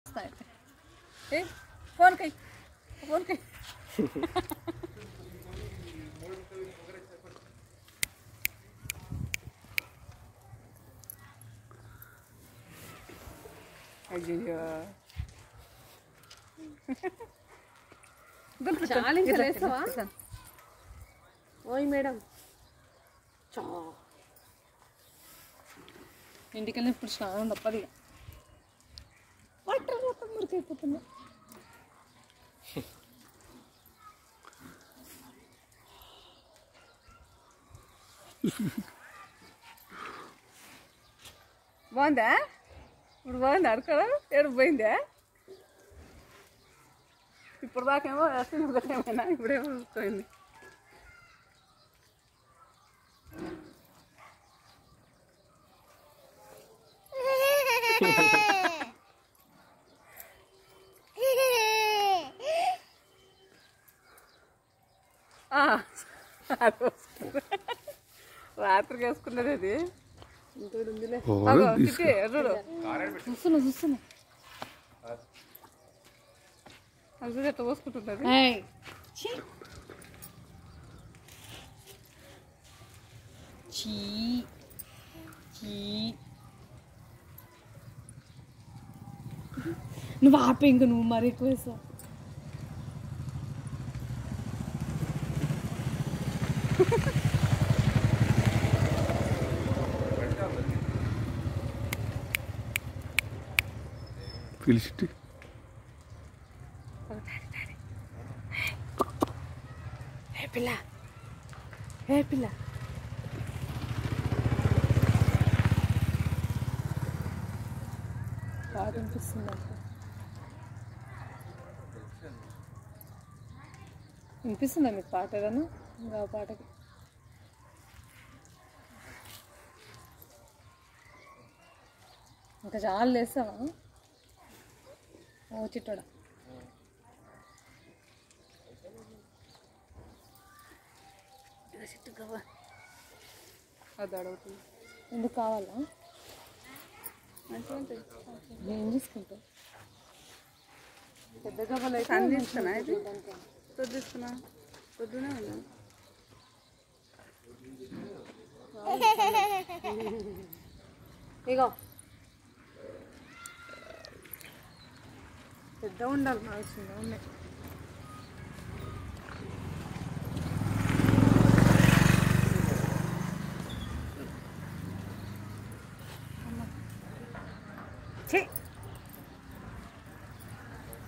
ఏ phone కై phone కై అయ్యో చాలా ఇంకా లేస్తావా? ఓయ్ మేడం చా ఇంటికి వెళ్ళి ఇప్పుడు స్నానం తప్పదు ఇక వాటర్ మొత్తం మురికైపోతుంది బాగుందా ఇప్పుడు బాగుంది అడుకోవడం ఏడు పోయిందా ఇప్పుడు దాకేమో వేస్తుంది ఒకటేమైనా ఇప్పుడేమో పోయింది ఆ, అది వేసుకున్నా. రాత్రికి వేసుకున్నది అది ఇంకోటి ఉందిలే అగో, చిట్టి, చూడు చూస్తున్నా చూస్తున్నా అది చూడు ఎట్లా పోసుకుంటున్నది ఏయ్, ఛీ. చీ చీ నువ్వు ఆపే ఇంక నువ్వు మరి ఎక్కువ వేసావు పిలిచి ఏ పిల్ల ఏ పిల్ల బాగా అనిపిస్తుంది నాకు వినిపిస్తుందా మీకు పాట ఏదన్నా ఇంకా ఆ పాటకి ఇంకా చాలా లేస్తావా ఓ చిట్టోడా అది అడుగుతుంది ఎందుకు కావాలా ఏం తీసుకుంటావు పెద్ద గవ్వలు అయితే సన్ తీసుకున్నా ఇది పొద్దు తీసుకున్నా పొద్దునే ఉన్నా ఇగో పెద్ద ఉండాలి నాకు చిన్న ఉన్నాయి